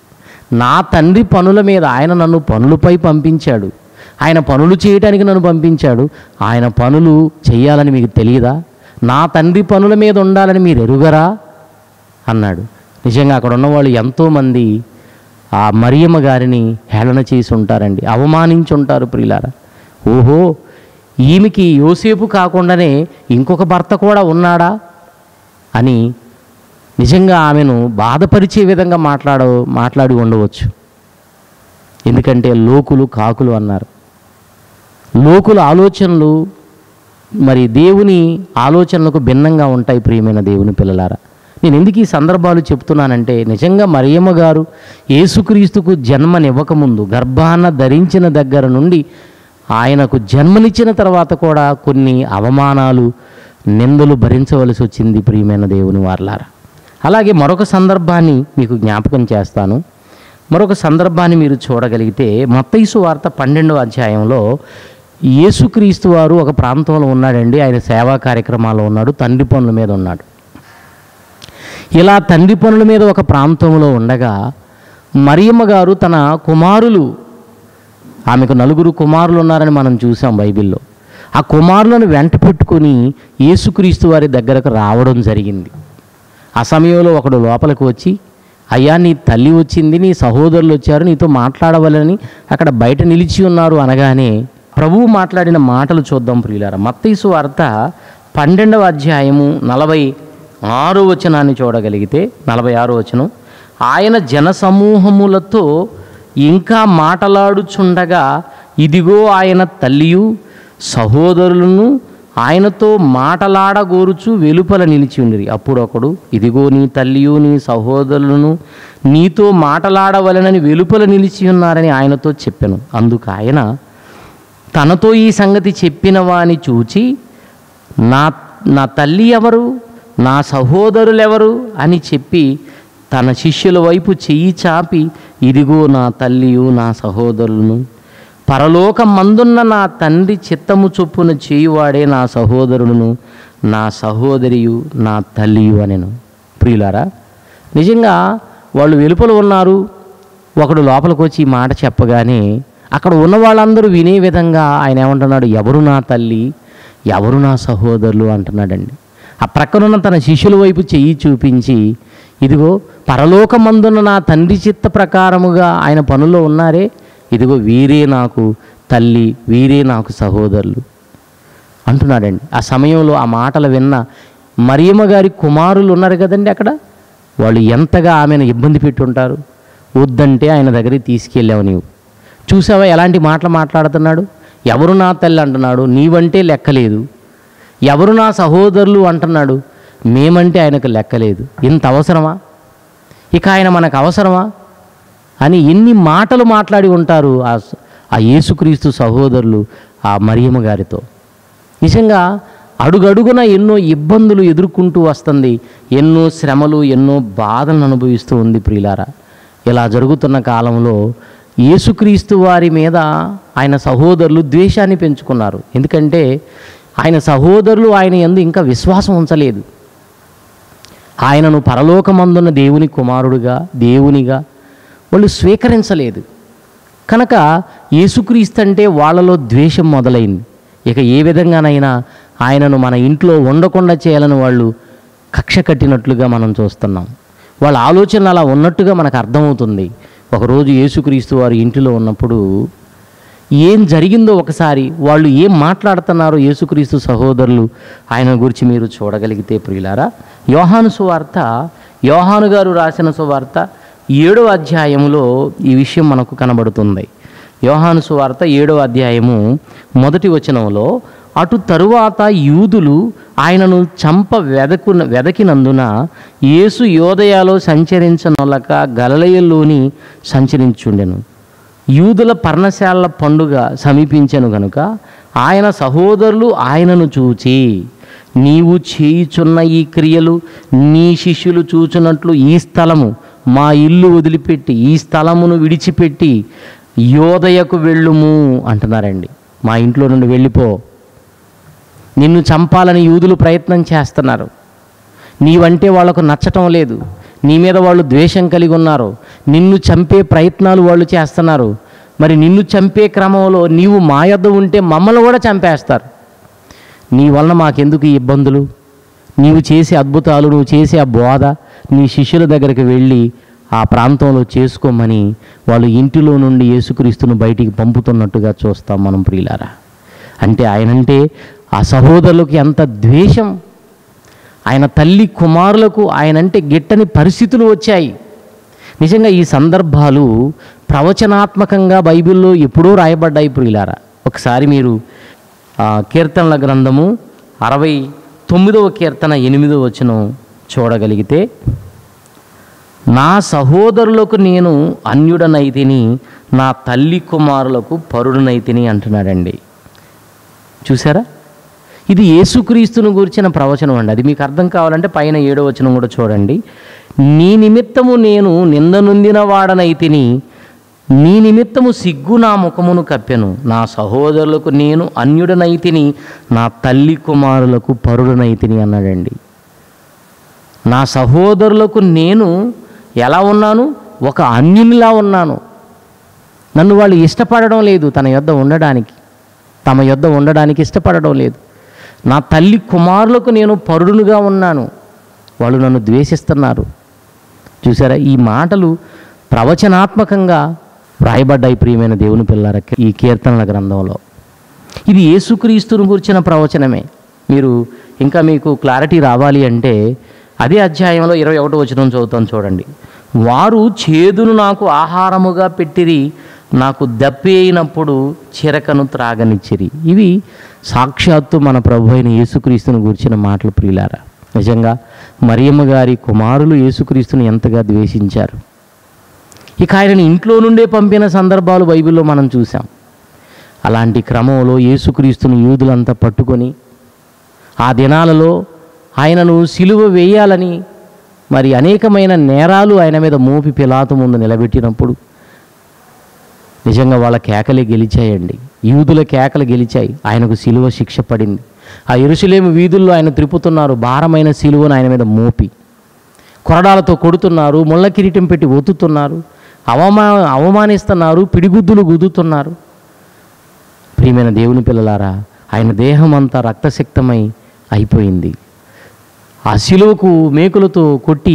నా తండ్రి పనుల మీద ఆయన నన్ను పనులపై పంపించాడు ఆయన పనులు చేయటానికి నన్ను పంపించాడు ఆయన పనులు చేయాలని మీకు తెలియదా నా తండ్రి పనుల మీద ఉండాలని మీరు ఎరుగరా అన్నాడు నిజంగా అక్కడ ఉన్నవాళ్ళు ఎంతోమంది ఆ మరియమ్మ గారిని హేళన చేసి ఉంటారండి అవమానించి ఉంటారు ప్రియులారా ఓహో ఈమెకి యోసేపు కాకుండానే ఇంకొక భర్త కూడా ఉన్నాడా అని నిజంగా ఆమెను బాధపరిచే విధంగా మాట్లాడ మాట్లాడి ఉండవచ్చు ఎందుకంటే లోకులు కాకులు అన్నారు లోకుల ఆలోచనలు మరి దేవుని ఆలోచనలకు భిన్నంగా ఉంటాయి ప్రియమైన దేవుని పిల్లలారా నేను ఎందుకు ఈ సందర్భాలు చెప్తున్నానంటే నిజంగా మరియమ్మ గారు యేసుక్రీస్తుకు జన్మనివ్వకముందు గర్భాన ధరించిన దగ్గర నుండి ఆయనకు జన్మనిచ్చిన తర్వాత కూడా కొన్ని అవమానాలు నిందలు భరించవలసి వచ్చింది ప్రియమైన దేవుని వార్లారా అలాగే మరొక సందర్భాన్ని మీకు జ్ఞాపకం చేస్తాను మరొక సందర్భాన్ని మీరు చూడగలిగితే మత్తైసు వార్త పన్నెండవ అధ్యాయంలో యేసుక్రీస్తు వారు ఒక ప్రాంతంలో ఉన్నాడండి ఆయన సేవా కార్యక్రమాల్లో ఉన్నాడు తండ్రి పనుల మీద ఉన్నాడు ఇలా తండ్రి పనుల మీద ఒక ప్రాంతంలో ఉండగా మరియమ్మ గారు తన కుమారులు ఆమెకు నలుగురు కుమారులు ఉన్నారని మనం చూసాం బైబిల్లో ఆ కుమారులను వెంట పెట్టుకొని యేసుక్రీస్తు వారి దగ్గరకు రావడం జరిగింది ఆ సమయంలో ఒకడు లోపలికి వచ్చి అయ్యా నీ తల్లి వచ్చింది నీ సహోదరులు వచ్చారు నీతో మాట్లాడవాలని అక్కడ బయట నిలిచి ఉన్నారు అనగానే ప్రభువు మాట్లాడిన మాటలు చూద్దాం ప్రియులారా మత్తీసు వార్త పన్నెండవ అధ్యాయము నలభై ఆరో వచనాన్ని చూడగలిగితే నలభై ఆరో వచనం ఆయన జనసమూహములతో ఇంకా మాటలాడుచుండగా ఇదిగో ఆయన తల్లియు సహోదరులను ఆయనతో మాటలాడగోరుచు వెలుపల నిలిచి ఉండిరి అప్పుడు ఒకడు ఇదిగో నీ తల్లియు నీ సహోదరులను నీతో మాటలాడవలనని వెలుపల నిలిచి ఉన్నారని ఆయనతో చెప్పాను అందుకు ఆయన తనతో ఈ సంగతి చెప్పిన వాని చూచి నా నా తల్లి ఎవరు నా సహోదరులెవరు అని చెప్పి తన శిష్యుల వైపు చెయ్యి చాపి ఇదిగో నా తల్లియు నా సహోదరులను పరలోకం మందున్న నా తండ్రి చిత్తము చొప్పున చేయువాడే నా సహోదరులను నా సహోదరియు నా తల్లియు అనెను ప్రియులారా నిజంగా వాళ్ళు వెలుపల ఉన్నారు ఒకడు లోపలికి వచ్చి ఈ మాట చెప్పగానే అక్కడ ఉన్న వాళ్ళందరూ వినే విధంగా ఆయన ఏమంటున్నాడు ఎవరు నా తల్లి ఎవరు నా సహోదరులు అంటున్నాడండి ఆ ప్రక్కనున్న తన శిష్యుల వైపు చెయ్యి చూపించి ఇదిగో పరలోకమందున్న నా తండ్రి చిత్త ప్రకారముగా ఆయన పనుల్లో ఉన్నారే ఇదిగో వీరే నాకు తల్లి వీరే నాకు సహోదరులు అంటున్నాడండి ఆ సమయంలో ఆ మాటలు విన్న మరియమ్మ గారి కుమారులు ఉన్నారు కదండి అక్కడ వాళ్ళు ఎంతగా ఆమెను ఇబ్బంది పెట్టుంటారు వద్దంటే ఆయన దగ్గరికి తీసుకెళ్ళావు నీవు చూసావా ఎలాంటి మాటలు మాట్లాడుతున్నాడు ఎవరు నా తల్లి అంటున్నాడు నీవంటే లెక్కలేదు ఎవరు నా సహోదరులు అంటున్నాడు మేమంటే ఆయనకు లెక్కలేదు ఇంత అవసరమా ఇక ఆయన మనకు అవసరమా అని ఎన్ని మాటలు మాట్లాడి ఉంటారు ఆ స- ఆ యేసుక్రీస్తు సహోదరులు ఆ మరియమ్మ గారితో నిజంగా అడుగడుగున ఎన్నో ఇబ్బందులు ఎదుర్కొంటూ వస్తుంది ఎన్నో శ్రమలు ఎన్నో బాధలను అనుభవిస్తూ ఉంది ప్రియులారా ఇలా జరుగుతున్న కాలంలో యేసుక్రీస్తు వారి మీద ఆయన సహోదరులు ద్వేషాన్ని పెంచుకున్నారు ఎందుకంటే ఆయన సహోదరులు ఆయన యందు ఇంకా విశ్వాసం ఉంచలేదు ఆయనను పరలోకమందున్న దేవుని కుమారుడుగా దేవునిగా వాళ్ళు స్వీకరించలేదు కనుక యేసుక్రీస్తు అంటే వాళ్ళలో ద్వేషం మొదలైంది ఇక ఏ విధంగానైనా ఆయనను మన ఇంట్లో ఉండకుండా చేయాలని వాళ్ళు కక్ష కట్టినట్లుగా మనం చూస్తున్నాం వాళ్ళ ఆలోచనలు అలా ఉన్నట్టుగా మనకు అర్థమవుతుంది ఒకరోజు యేసుక్రీస్తు వారి ఇంటిలో ఉన్నప్పుడు ఏం జరిగిందో ఒకసారి వాళ్ళు ఏం మాట్లాడుతున్నారో యేసుక్రీస్తు సహోదరులు ఆయన గురించి మీరు చూడగలిగితే ప్రియులారా యోహాను సువార్త యోహాను గారు రాసిన సువార్త ఏడవ అధ్యాయములో ఈ విషయం మనకు కనబడుతుంది యోహాను సువార్త ఏడవ అధ్యాయము మొదటి వచనంలో అటు తరువాత యూదులు ఆయనను చంప వెదకు వెదకినందున యేసు యోదయాలో సంచరించనొలక గలలయలోని సంచరించుండెను యూదుల పర్ణశాల పండుగ సమీపించెను గనుక ఆయన సహోదరులు ఆయనను చూచి నీవు చేయుచున్న ఈ క్రియలు నీ శిష్యులు చూచున్నట్లు ఈ స్థలము మా ఇల్లు వదిలిపెట్టి ఈ స్థలమును విడిచిపెట్టి యోదయకు వెళ్ళుము అంటున్నారండి మా ఇంట్లో నుండి వెళ్ళిపో నిన్ను చంపాలని యూదులు ప్రయత్నం చేస్తున్నారు నీవంటే వాళ్ళకు నచ్చటం లేదు నీ మీద వాళ్ళు ద్వేషం కలిగి ఉన్నారు నిన్ను చంపే ప్రయత్నాలు వాళ్ళు చేస్తున్నారు మరి నిన్ను చంపే క్రమంలో నీవు మా యొద్ద ఉంటే మమ్మల్ని కూడా చంపేస్తారు నీ వలన మాకెందుకు ఈ ఇబ్బందులు నీవు చేసే అద్భుతాలు నువ్వు చేసే ఆ బోధ నీ శిష్యుల దగ్గరికి వెళ్ళి ఆ ప్రాంతంలో చేసుకోమని వాళ్ళు ఇంటిలో నుండి యేసుక్రీస్తును బయటికి పంపుతున్నట్టుగా చూస్తాం మనం ప్రియులారా అంటే ఆయనంటే ఆ సహోదరులకు ఎంత ద్వేషం ఆయన తల్లి కుమారులకు ఆయనంటే గిట్టని పరిస్థితులు వచ్చాయి నిజంగా ఈ సందర్భాలు ప్రవచనాత్మకంగా బైబిల్లో ఎప్పుడో రాయబడ్డాయి ప్రియులారా ఒకసారి మీరు ఆ, కీర్తనల గ్రంథము అరవై తొమ్మిదవ కీర్తన ఎనిమిదవ వచనం చూడగలిగితే నా సహోదరులకు నేను అన్యుడనైతిని నా తల్లి కుమారులకు పరుడునైతిని అంటున్నాడండి చూసారా ఇది యేసుక్రీస్తును గురించిన ప్రవచనం అండి అది మీకు అర్థం కావాలంటే పైన ఏడో వచనం కూడా చూడండి నీ నిమిత్తము నేను నిందనొందిన వాడనైతిని నీ నిమిత్తము సిగ్గు నా ముఖమును కప్పెను నా సహోదరులకు నేను అన్యుడనైతిని నా తల్లి కుమారులకు పరుడునైతిని అన్నాడండి నా సహోదరులకు నేను ఎలా ఉన్నాను ఒక అన్యునిలా ఉన్నాను నన్ను వాళ్ళు ఇష్టపడడం లేదు తన యొద్ద ఉండడానికి తమ యొద్ద ఉండడానికి ఇష్టపడడం లేదు నా తల్లి కుమారులకు నేను పరుడునుగా ఉన్నాను వాళ్ళు నన్ను ద్వేషిస్తున్నారు చూసారా ఈ మాటలు ప్రవచనాత్మకంగా వ్రాయబడ్డాయి ప్రియమైన దేవుని పిల్లల ఈ కీర్తనల గ్రంథంలో ఇది యేసుక్రీస్తుని గురించిన ప్రవచనమే మీరు ఇంకా మీకు క్లారిటీ రావాలి అంటే అదే అధ్యాయంలో ఇరవై ఒకటో వచనం చదువుతాను చూడండి వారు చేదును నాకు ఆహారముగా పెట్టిరి నాకు దప్పి అయినప్పుడు చిరకను త్రాగనిచ్చిరి ఇవి సాక్షాత్తు మన ప్రభు అయిన యేసుక్రీస్తుని గురించిన మాటలు ప్రియులారా నిజంగా మరియమ్మ గారి కుమారులు యేసుక్రీస్తుని ఎంతగా ద్వేషించారు ఇక ఆయనని ఇంట్లో నుండే పంపిన సందర్భాలు బైబిల్లో మనం చూసాం అలాంటి క్రమంలో యేసుక్రీస్తుని యూదులంతా పట్టుకొని ఆ దినాలలో ఆయనను సిలువ వేయాలని మరి అనేకమైన నేరాలు ఆయన మీద మోపి పిలాతు ముందు నిలబెట్టినప్పుడు నిజంగా వాళ్ళ కేకలే గెలిచాయండి యూదుల కేకలు గెలిచాయి ఆయనకు సిలువ శిక్ష పడింది ఆ ఎరుసలేము వీధుల్లో ఆయన త్రిపుతున్నారు భారమైన సిలువను ఆయన మీద మోపి కొరడాలతో కొడుతున్నారు ముళ్ళ కిరీటం పెట్టి ఒత్తుతున్నారు అవమా అవమానిస్తున్నారు పిడిగుద్దులు గుద్దుతున్నారు ప్రియమైన దేవుని పిల్లలారా ఆయన దేహం అంతా రక్తసిక్తమై అయిపోయింది ఆ శిలువకు మేకులతో కొట్టి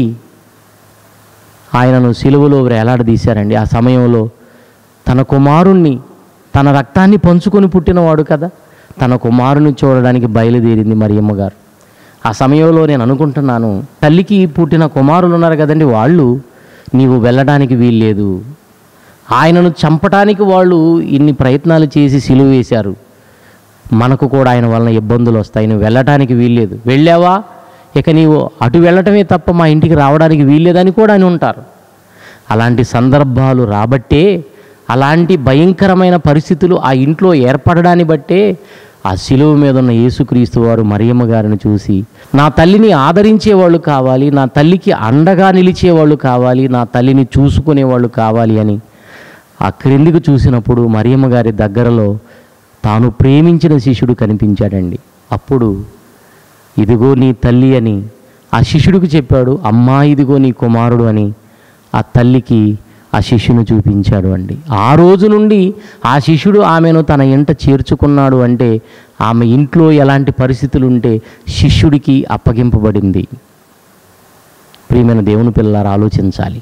ఆయనను సిలువలో వేలాడదీశారండి ఆ సమయంలో తన కుమారుణ్ణి తన రక్తాన్ని పంచుకొని పుట్టినవాడు కదా తన కుమారుని చూడడానికి బయలుదేరింది మరియమ్మ గారు ఆ సమయంలో నేను అనుకుంటున్నాను తల్లికి పుట్టిన కుమారులు ఉన్నారు కదండి వాళ్ళు నీవు వెళ్ళడానికి వీల్లేదు ఆయనను చంపటానికి వాళ్ళు ఇన్ని ప్రయత్నాలు చేసి సిలువ వేశారు మనకు కూడా ఆయన వలన ఇబ్బందులు వస్తాయి నువ్వు వెళ్ళటానికి వీల్లేదు వెళ్ళావా ఇక నీవు అటు వెళ్ళటమే తప్ప మా ఇంటికి రావడానికి వీల్లేదని కూడా అని ఉంటారు అలాంటి సందర్భాలు రాబట్టే అలాంటి భయంకరమైన పరిస్థితులు ఆ ఇంట్లో ఏర్పడడాన్ని బట్టే ఆ శిలువ మీద ఉన్న యేసుక్రీస్తు వారు మరియమ్మ గారిని చూసి నా తల్లిని ఆదరించేవాళ్ళు కావాలి నా తల్లికి అండగా నిలిచేవాళ్ళు కావాలి నా తల్లిని చూసుకునేవాళ్ళు కావాలి అని ఆ క్రిందికి చూసినప్పుడు మరియమ్మ గారి దగ్గరలో తాను ప్రేమించిన శిష్యుడు కనిపించాడండి అప్పుడు ఇదిగో నీ తల్లి అని ఆ శిష్యుడికి చెప్పాడు అమ్మా ఇదిగో నీ కుమారుడు అని ఆ తల్లికి ఆ శిష్యుని చూపించాడు అండి ఆ రోజు నుండి ఆ శిష్యుడు ఆమెను తన ఇంట చేర్చుకున్నాడు అంటే ఆమె ఇంట్లో ఎలాంటి పరిస్థితులు ఉంటే శిష్యుడికి అప్పగింపబడింది ప్రియమైన దేవుని పిల్లలారు ఆలోచించాలి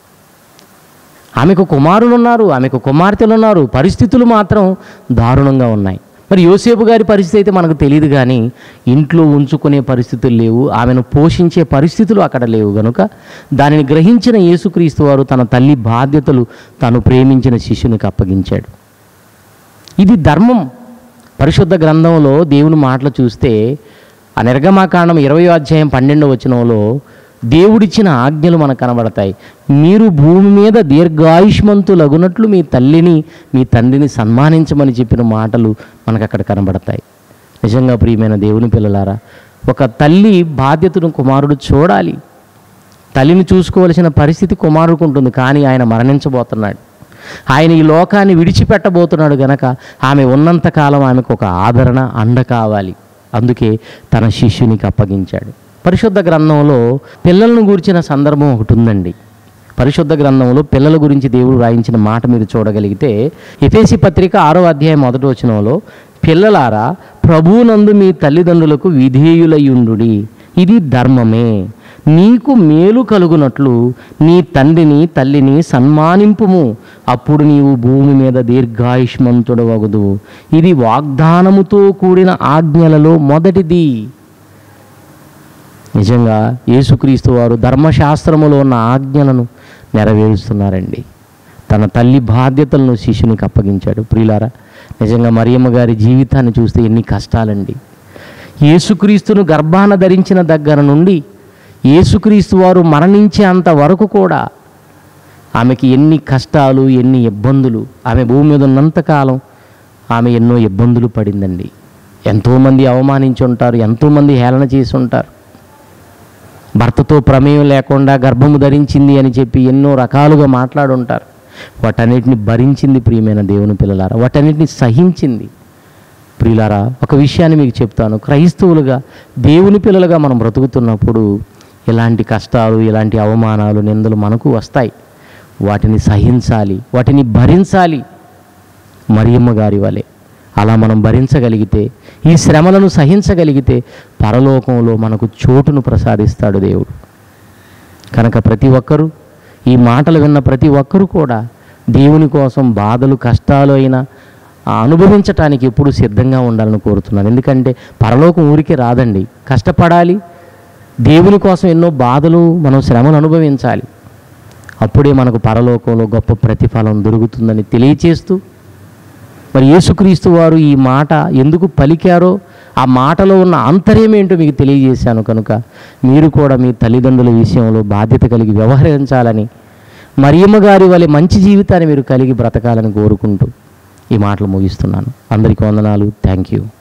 ఆమెకు కుమారులు ఉన్నారు ఆమెకు కుమార్తెలు ఉన్నారు పరిస్థితులు మాత్రం దారుణంగా ఉన్నాయి మరి యోసేపు గారి పరిస్థితి అయితే మనకు తెలియదు కానీ ఇంట్లో ఉంచుకునే పరిస్థితులు లేవు ఆమెను పోషించే పరిస్థితులు అక్కడ లేవు గనుక దానిని గ్రహించిన యేసుక్రీస్తు వారు తన తల్లి బాధ్యతలు తాను ప్రేమించిన శిష్యునికి అప్పగించాడు ఇది ధర్మం పరిశుద్ధ గ్రంథంలో దేవుని మాటలు చూస్తే ఆ నిర్గమాకాండం ఇరవై అధ్యాయం పన్నెండవ వచనంలో దేవుడిచ్చిన ఆజ్ఞలు మనకు కనబడతాయి మీరు భూమి మీద దీర్ఘాయుష్మంతులగునట్లు మీ తల్లిని మీ తండ్రిని సన్మానించమని చెప్పిన మాటలు మనకు అక్కడ కనబడతాయి నిజంగా ప్రియమైన దేవుని పిల్లలారా ఒక తల్లి బాధ్యతను కుమారుడు చూడాలి తల్లిని చూసుకోవలసిన పరిస్థితి కుమారుడికి ఉంటుంది కానీ ఆయన మరణించబోతున్నాడు ఆయన ఈ లోకాన్ని విడిచిపెట్టబోతున్నాడు గనక ఆమె ఉన్నంతకాలం ఆమెకు ఒక ఆదరణ అండ కావాలి అందుకే తన శిష్యునికి అప్పగించాడు పరిశుద్ధ గ్రంథంలో పిల్లలను గురించిన సందర్భం ఒకటి ఉందండి పరిశుద్ధ గ్రంథంలో పిల్లల గురించి దేవుడు రాయించిన మాట మీరు చూడగలిగితే ఎఫేసి పత్రిక ఆరో అధ్యాయం మొదటి వచనంలో పిల్లలారా ప్రభువునందు మీ తల్లిదండ్రులకు విధేయులయ్యుండుడి ఇది ధర్మమే నీకు మేలు కలుగునట్లు నీ తండ్రిని తల్లిని సన్మానింపుము అప్పుడు నీవు భూమి మీద దీర్ఘాయుష్మంతుడవగుదు ఇది వాగ్దానముతో కూడిన ఆజ్ఞలలో మొదటిది నిజంగా యేసుక్రీస్తు వారు ధర్మశాస్త్రములో ఉన్న ఆజ్ఞలను నెరవేరుస్తున్నారండి తన తల్లి బాధ్యతలను శిష్యునికి అప్పగించాడు ప్రియులారా నిజంగా మరియమ్మ గారి జీవితాన్ని చూస్తే ఎన్ని కష్టాలండి యేసుక్రీస్తును గర్భాన ధరించిన దగ్గర నుండి యేసుక్రీస్తు వారు మరణించేంత వరకు కూడా ఆమెకి ఎన్ని కష్టాలు ఎన్ని ఇబ్బందులు ఆమె భూమి మీద ఉన్నంతకాలం ఆమె ఎన్నో ఇబ్బందులు పడిందండి ఎంతోమంది అవమానించి ఉంటారు ఎంతోమంది హేళన చేసి ఉంటారు భర్తతో ప్రమేయం లేకుండా గర్భము ధరించింది అని చెప్పి ఎన్నో రకాలుగా మాట్లాడుంటారు వాటన్నిటిని భరించింది ప్రియమైన దేవుని పిల్లలారా వాటన్నిటిని సహించింది ప్రియులారా ఒక విషయాన్ని మీకు చెప్తాను క్రైస్తవులుగా దేవుని పిల్లలుగా మనం బ్రతుకుతున్నప్పుడు ఇలాంటి కష్టాలు ఇలాంటి అవమానాలు నిందలు మనకు వస్తాయి వాటిని సహించాలి వాటిని భరించాలి మరియమ్మ గారి వలె అలా మనం భరించగలిగితే ఈ శ్రమలను సహించగలిగితే పరలోకంలో మనకు చోటును ప్రసాదిస్తాడు దేవుడు కనుక ప్రతి ఒక్కరూ ఈ మాటలు విన్న ప్రతి ఒక్కరూ కూడా దేవుని కోసం బాధలు కష్టాలు అయినా ఆ, అనుభవించటానికి ఎప్పుడు సిద్ధంగా ఉండాలని కోరుతున్నాను ఎందుకంటే పరలోకం ఊరికే రాదండి కష్టపడాలి దేవుని కోసం ఎన్నో బాధలు మనం శ్రమను అనుభవించాలి అప్పుడే మనకు పరలోకంలో గొప్ప ప్రతిఫలం దొరుకుతుందని తెలియచేస్తూ మరి యేసుక్రీస్తు వారు ఈ మాట ఎందుకు పలికారో ఆ మాటలో ఉన్న ఆంతర్యం ఏంటో మీకు తెలియజేశాను కనుక మీరు కూడా మీ తల్లిదండ్రుల విషయంలో బాధ్యత కలిగి వ్యవహరించాలని మరియమ్మ గారి వలె మంచి జీవితాన్ని మీరు కలిగి బ్రతకాలని కోరుకుంటూ ఈ మాటలు ముగిస్తున్నాను అందరికీ వందనాలు థ్యాంక్ యూ